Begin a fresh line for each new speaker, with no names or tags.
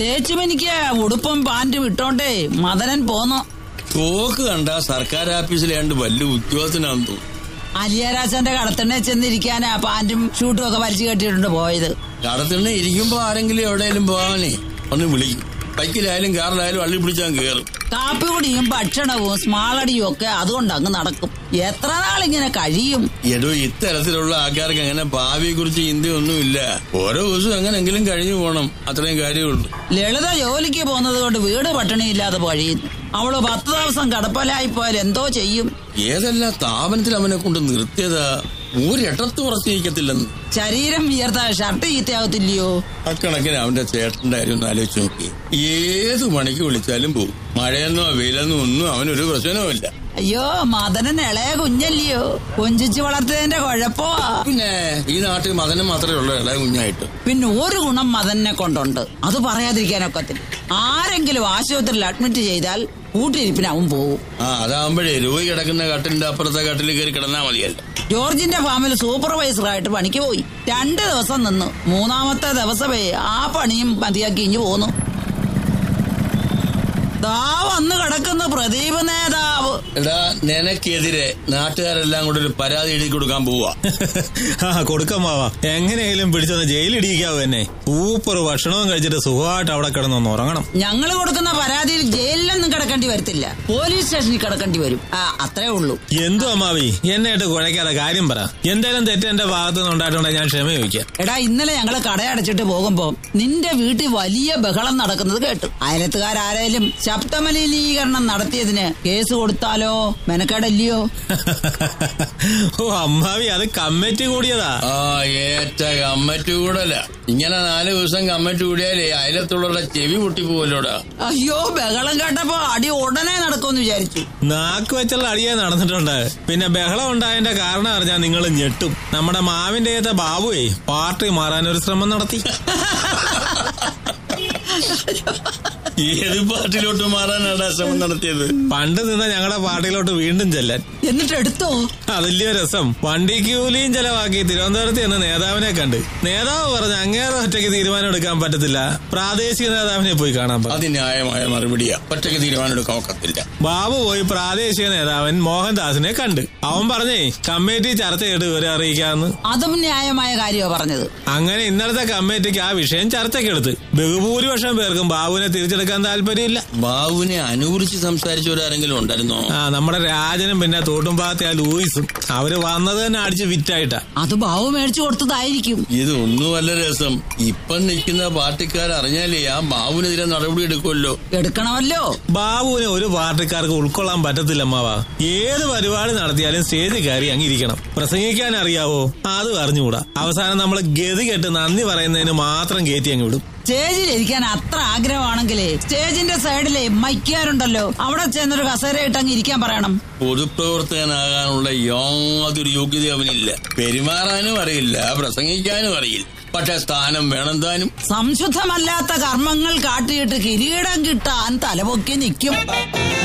തേച്ചുമെനിക്ക് ഉടുപ്പും പാന്റും ഇട്ടോണ്ടേ മദനൻ പോന്നു
തോക്ക് കണ്ട സർക്കാർ ഓഫീസിലാണ്ട് വലിയ ഉദ്യോഗത്തിനാന്ന് തോന്നുന്നു
അലിയരാജന്റെ കടത്തിണ്ണെ ചെന്നിരിക്കാനാ പാന്റും ഷൂട്ടും ഒക്കെ വലിച്ചു കെട്ടിയിട്ടുണ്ട് പോയത്
കടത്തിണ്ണ ഇരിക്കുമ്പോ ആരെങ്കിലും എവിടെയെങ്കിലും പോവാനേ ഒന്ന് വിളിക്കും ബൈക്കിലായാലും കാറിലായാലും അള്ളി പിടിച്ചാൽ കേറും
കാപ്പി കുടിയും ഭക്ഷണവും സ്മാളടിയും ഒക്കെ അതുകൊണ്ട് അങ്ങ് നടക്കും എത്ര നാളിങ്ങനെ കഴിയും
എടോ ഇത്തരത്തിലുള്ള ആൾക്കാർക്ക് അങ്ങനെ ഭാവിയെ കുറിച്ച് ചിന്തയൊന്നുമില്ല ഓരോ ദിവസവും എങ്ങനെങ്കിലും കഴിഞ്ഞു പോകണം അത്രയും കാര്യമുള്ളൂ
ലളിത ജോലിക്ക് പോകുന്നത് കൊണ്ട് വീട് പട്ടിണിയില്ലാതെ കഴിയുന്നു അവള് പത്ത് ദിവസം കടപ്പലായി പോയാൽ എന്തോ ചെയ്യും
ഏതെല്ലാം സ്ഥാപനത്തിൽ അവനെ കൊണ്ട് നിർത്തിയതാ ഒരിടത്ത് ഉറച്ചിരിക്കത്തില്ലെന്ന്
ശരീരം വിയർത്ത ഷർട്ട് ചീത്തയാവത്തില്ലയോ
അക്കണക്കിന് അവന്റെ ചേട്ടന്റെ കാര്യം ഒന്ന് ആലോചിച്ച് നോക്കി ഏത് മണിക്ക് വിളിച്ചാലും പോകും മഴയെന്നോ വെയിലെന്നോ ഒന്നും അവനൊരു പ്രശ്നവുമില്ല
അയ്യോ മദനൻ ഇളയ കുഞ്ഞല്ലയോ കൊഞ്ചിച്ച് വളർത്തിയതിന്റെ കുഴപ്പമാ
പിന്നെ ഈ നാട്ടിൽ മകനും മാത്രമേ ഉള്ളൂ ഇളയ കുഞ്ഞായിട്ട്
പിന്നെ ഒരു ഗുണം മദനെ കൊണ്ടുണ്ട് അത് പറയാതിരിക്കാനൊക്കത്തില്ല ആരെങ്കിലും ആശുപത്രിയിൽ അഡ്മിറ്റ് ചെയ്താൽ കൂട്ടിരിപ്പിനാവും പോവും
ആ അതാകുമ്പോഴേ രോഗി കിടക്കുന്ന കട്ടിലിന്റെ അപ്പുറത്തെ കട്ടിൽ കയറി കിടന്നാ മതിയല്ലോ
ജോർജിന്റെ ഫാമിൽ സൂപ്പർവൈസറായിട്ട് പണിക്ക് പോയി രണ്ട് ദിവസം നിന്നു മൂന്നാമത്തെ ദിവസമേ ആ പണിയും മതിയാക്കി ഇഞ്ഞു പോന്നു ദാ വന്ന് കിടക്കുന്ന പ്രദീപ് നേതാവ്
എടാ നിനക്കെതിരെ നാട്ടുകാരെല്ലാം കൂടെ ഒരു പരാതി എഴുതി കൊടുക്കാൻ പോവാ
ആ കൊടുക്കമ്മാവാ എങ്ങനെയെങ്കിലും പിടിച്ചൊന്ന് ജയിലിടിക്കാവൂ എന്നെ സൂപ്പർ ഭക്ഷണവും കഴിച്ചിട്ട് സുഖമായിട്ട് അവിടെ കിടന്നൊന്ന് ഉറങ്ങണം
ഞങ്ങൾ കൊടുക്കുന്ന പരാതിയിൽ ജയിലിലൊന്നും കിടക്കേണ്ടി വരത്തില്ല പോലീസ് സ്റ്റേഷനിൽ കിടക്കേണ്ടി വരും ആ അത്രേ ഉള്ളൂ
എന്തു അമ്മാവി എന്നെയായിട്ട് കുഴയ്ക്കാതെ കാര്യം പറ എന്തായാലും തെറ്റ് എന്റെ ഭാഗത്തു നിന്ന് ഉണ്ടായിട്ടുണ്ടെങ്കിൽ ഞാൻ ക്ഷമ ചോദിക്കാം
എടാ ഇന്നലെ ഞങ്ങള് കടയടച്ചിട്ട് പോകുമ്പോ നിന്റെ വീട്ടിൽ വലിയ ബഹളം നടക്കുന്നത് കേട്ടു അയലത്തുകാരാരേലും ശബ്ദമലിനീകരണം നടത്തിയതിന് കേസ് കൊടുത്താലോ മെനക്കേടല്ലയോ
ഓ അമ്മാവി അത് കമ്മിറ്റി കൂടിയതാ
ആ ഏറ്റ കമ്മറ്റ് കൂടല ഇങ്ങനെ നാല് ദിവസം കമ്മറ്റ് കൂടിയാലേ അയലത്തുള്ള ചെവി പൊട്ടിപ്പോവല്ലോടാ
അയ്യോ ബഹളം കേട്ടപ്പോ അടി ഉടനെ നടക്കുമെന്ന് വിചാരിച്ചു
നാക്ക് വെച്ചുള്ള അടിയെ നടന്നിട്ടുണ്ട് പിന്നെ ബഹളം ഉണ്ടായതിന്റെ കാരണം അറിഞ്ഞാൽ നിങ്ങൾ ഞെട്ടും നമ്മുടെ മാവിന്റെ ഏത്ത ബാബുവേ പാർട്ടി മാറാൻ ഒരു ശ്രമം നടത്തി
ഏത് പാർട്ടിയിലോട്ട് മാറാനാണ് ശ്രമം നടത്തിയത്
പണ്ട് നിന്ന ഞങ്ങളുടെ പാർട്ടിയിലോട്ട് വീണ്ടും ചെല്ലാൻ
എന്നിട്ട് എടുത്തോ
അതില്ലയോ രസം വണ്ടി കൂലിയും ചെലവാക്കി തിരുവനന്തപുരത്ത് എന്ന് നേതാവിനെ കണ്ട് നേതാവ് പറഞ്ഞ അങ്ങേറെ ഒറ്റയ്ക്ക് തീരുമാനം എടുക്കാൻ പറ്റത്തില്ല പ്രാദേശിക നേതാവിനെ പോയി കാണാൻ പറഞ്ഞു
അത് ന്യായമായ മറുപടിയാ ഒറ്റയ്ക്ക് തീരുമാനം എടുക്കാൻ ഒക്കത്തില്ല
ബാബു പോയി പ്രാദേശിക നേതാവൻ മോഹൻദാസിനെ കണ്ട് അവൻ പറഞ്ഞേ കമ്മിറ്റി ചർച്ച ചെയ്ത് ഇവരെ അറിയിക്കാന്ന്
അതും ന്യായമായ കാര്യമാ പറഞ്ഞത്
അങ്ങനെ ഇന്നലത്തെ കമ്മിറ്റിക്ക് ആ വിഷയം ചർച്ചയ്ക്കെടുത്ത് ബഹുഭൂരിപക്ഷം പേർക്കും ബാബുവിനെ തിരിച്ചെടുക്കാൻ താല്പര്യമില്ല
ബാബുവിനെ അനുകൂലിച്ച് സംസാരിച്ചവരാരെങ്കിലും ഉണ്ടായിരുന്നോ
ആ നമ്മുടെ രാജനും പിന്നെ തോട്ടുംപാത്തി ആ ലൂയിസും അവര് വന്നത് തന്നെ അടിച്ച് വിറ്റായിട്ടാ
അത് ബാബു മേടിച്ചു കൊടുത്തതായിരിക്കും
ഇത് ഒന്നുമല്ല രസം ഇപ്പം നിൽക്കുന്ന പാർട്ടിക്കാർ അറിഞ്ഞാലേ ആ ബാബുവിനെതിരെ നടപടി എടുക്കുമല്ലോ
എടുക്കണമല്ലോ
ബാബുവിനെ ഒരു പാർട്ടിക്കാർക്ക് ഉൾക്കൊള്ളാൻ പറ്റത്തില്ല അമ്മാവാ ഏത് പരിപാടി നടത്തിയാലും സ്റ്റേജിൽ കയറി അങ്ങിരിക്കണം പ്രസംഗിക്കാൻ അറിയാവോ അത് അറിഞ്ഞുകൂടാ അവസാനം നമ്മൾ ഗതി കെട്ട് നന്ദി പറയുന്നതിന് മാത്രം കയറ്റി അങ്ങ് വിടും
സ്റ്റേജിൽ ഇരിക്കാൻ അത്ര ആഗ്രഹമാണെങ്കിലേ സ്റ്റേജിന്റെ സൈഡിലെ മൈക്കാരുണ്ടല്ലോ അവിടെ ചെന്നൊരു കസേര ഇട്ടങ്ങ് ഇരിക്കാൻ പറയണം
പൊതുപ്രവർത്തകനാകാനുള്ള യാതൊരു യോഗ്യത അവനില്ല പെരുമാറാനും അറിയില്ല പ്രസംഗിക്കാനും അറിയില്ല പക്ഷെ സ്ഥാനം വേണം താനും
സംശുദ്ധമല്ലാത്ത കർമ്മങ്ങൾ കാട്ടിയിട്ട് കിരീടം കിട്ടാൻ തലപൊക്കി നിൽക്കും